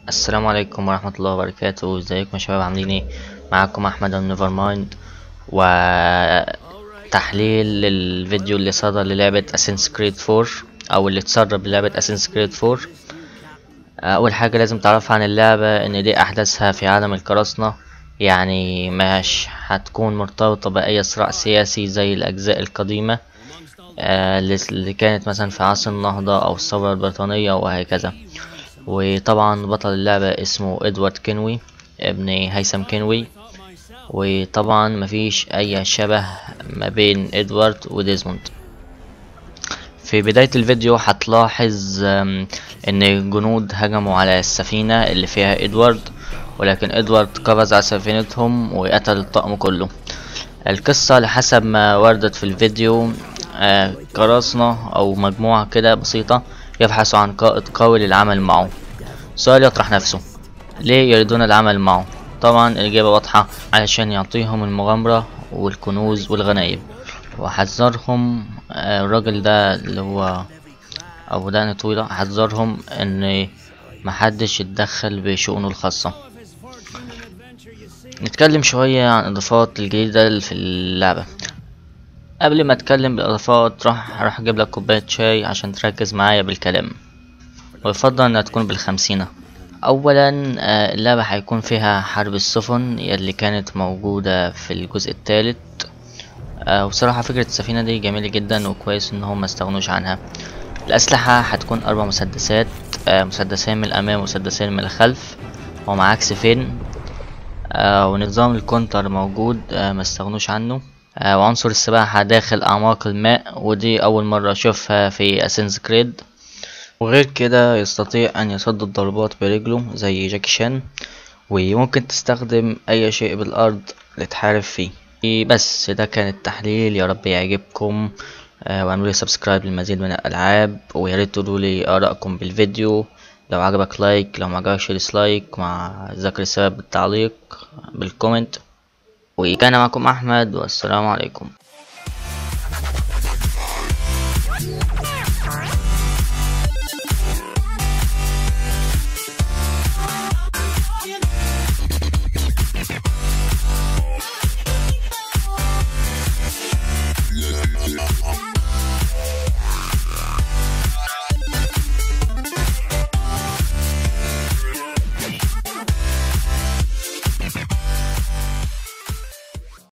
السلام عليكم ورحمة الله وبركاته ازيكم يا شباب عاملين ايه معاكم احمد نيفر مايند وتحليل للفيديو اللي صدر للعبة اسنس كريد 4 او اللي اتسرب للعبة اسنس كريد 4 اول حاجة لازم تعرفها عن اللعبة ان دي احداثها في عالم القراصنة يعني مش هتكون مرتبطة بأي صراع سياسي زي الأجزاء القديمة آه، اللي كانت مثلا في عصر النهضة أو الثورة البريطانية وهكذا وطبعا بطل اللعبة اسمه ادوارد كينوي ابن هيثم كينوي وطبعا مفيش اي شبه ما بين ادوارد وديزموند في بداية الفيديو هتلاحظ ان الجنود هجموا على السفينة اللي فيها ادوارد ولكن ادوارد قفز على سفينتهم وقتل الطقم كله القصة لحسب ما وردت في الفيديو آه قراصنة او مجموعة كده بسيطة يبحثوا عن قائد قوي للعمل معه سؤال يطرح نفسه ليه يريدون العمل معه طبعا الإجابة واضحة علشان يعطيهم المغامرة والكنوز والغنايم وحذرهم الراجل ده اللي هو أبو دقن طويلة حذرهم إن محدش يتدخل بشؤونه الخاصة نتكلم شوية عن الإضافات الجديدة في اللعبة قبل ما اتكلم بالاضافات راح راح اجيب لك كوبايه شاي عشان تركز معايا بالكلام ويفضل انها تكون بالخمسينة اولا اللعبة هيكون فيها حرب السفن اللي كانت موجودة في الجزء الثالث وصراحة فكرة السفينة دي جميلة جدا وكويس ان هم استغنوش عنها الاسلحة هتكون اربع مسدسات مسدسين من الامام ومسدسين من الخلف ومعاك سيفين ونظام الكونتر موجود ما استغنوش عنه وعنصر السباحة داخل أعماق الماء ودي أول مرة أشوفها في أسنز كريد وغير كده يستطيع أن يصد الضربات برجله زي جاكي شان وممكن تستخدم أي شيء بالأرض لتحارب فيه بس ده كان التحليل يا رب يعجبكم واعملوا لي سبسكرايب للمزيد من الألعاب وياريت تقولوا لي آرائكم بالفيديو لو عجبك لايك لو معجبكش ديسلايك مع ذكر السبب بالتعليق بالكومنت وكان معكم احمد والسلام عليكم